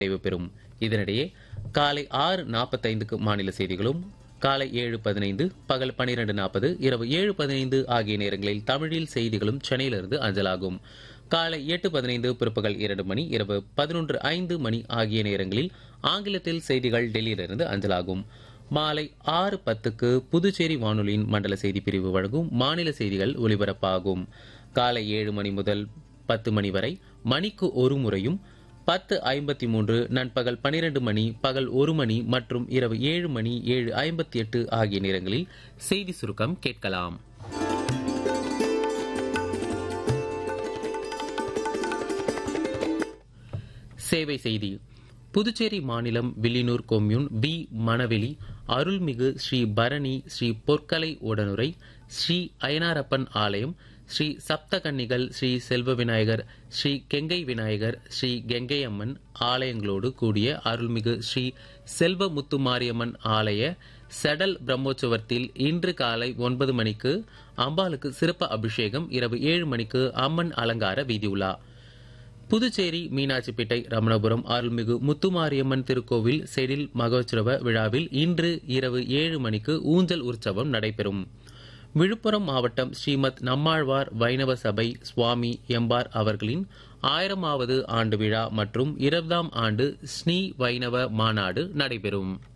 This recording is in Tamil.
நிறைவு பெறும் இதனிடையே காலை ஆறு நாற்பத்தைந்துக்கு மாநில செய்திகளும் காலை ஏழு பதினைந்து பகல் பனிரெண்டு நாற்பது இரவு ஏழு பதினைந்து ஆகிய நேரங்களில் தமிழில் செய்திகளும் சென்னையிலிருந்து அஞ்சலாகும் காலை எட்டு பதினைந்து பிற்பகல் இரண்டு மணி இரவு பதினொன்று ஐந்து மணி ஆகிய நேரங்களில் ஆங்கிலத்தில் செய்திகள் டெல்லியிலிருந்து அஞ்சலாகும் மாலை ஆறு பத்துக்கு புதுச்சேரி வானொலியின் மண்டல செய்தி பிரிவு வழங்கும் மாநில செய்திகள் ஒலிபரப்பாகும் காலை ஏழு மணி முதல் பத்து மணி வரை மணிக்கு ஒரு முறையும் பத்து ஐம்பத்தி மூன்று நண்பகல் பனிரெண்டு மணி பகல் ஒரு மணி மற்றும் இரவு ஏழு மணி ஏழு ஐம்பத்தி எட்டு ஆகிய நேரங்களில் செய்தி சுருக்கம் கேட்கலாம் சேவை செய்தி புதுச்சேரி மாநிலம் வில்லியனூர் கொம்யூன் பி மணவெளி அருள்மிகு ஸ்ரீ பரணி ஸ்ரீ பொற்கலை உடனுரை ஸ்ரீ அயனாரப்பன் ஆலயம் ஸ்ரீ சப்தகன்னிகள் ஸ்ரீ செல்வ விநாயகர் ஸ்ரீ கெங்கை விநாயகர் ஸ்ரீ கெங்கையம்மன் ஆலயங்களோடு கூடிய அருள்மிகு ஸ்ரீ செல்வ முத்துமாரியம்மன் ஆலய செடல் பிரம்மோற்சவத்தில் இன்று காலை ஒன்பது மணிக்கு அம்பாளுக்கு சிறப்பு அபிஷேகம் இரவு ஏழு மணிக்கு அம்மன் அலங்கார வீதியுலா புதுச்சேரி மீனாட்சிப்பேட்டை ரமணபுரம் அருள்மிகு முத்துமாரியம்மன் திருக்கோவில் செடில் மகோற்சவ விழாவில் இன்று இரவு ஏழு மணிக்கு ஊஞ்சல் உற்சவம் நடைபெறும் விழுப்புரம் மாவட்டம் ஸ்ரீமத் நம்மாழ்வார் வைணவ சபை சுவாமி எம்பார் அவர்களின் ஆயிரமாவது ஆண்டு விழா மற்றும் இருபதாம் ஆண்டு ஸ்ரீ வைணவ மாநாடு நடைபெறும்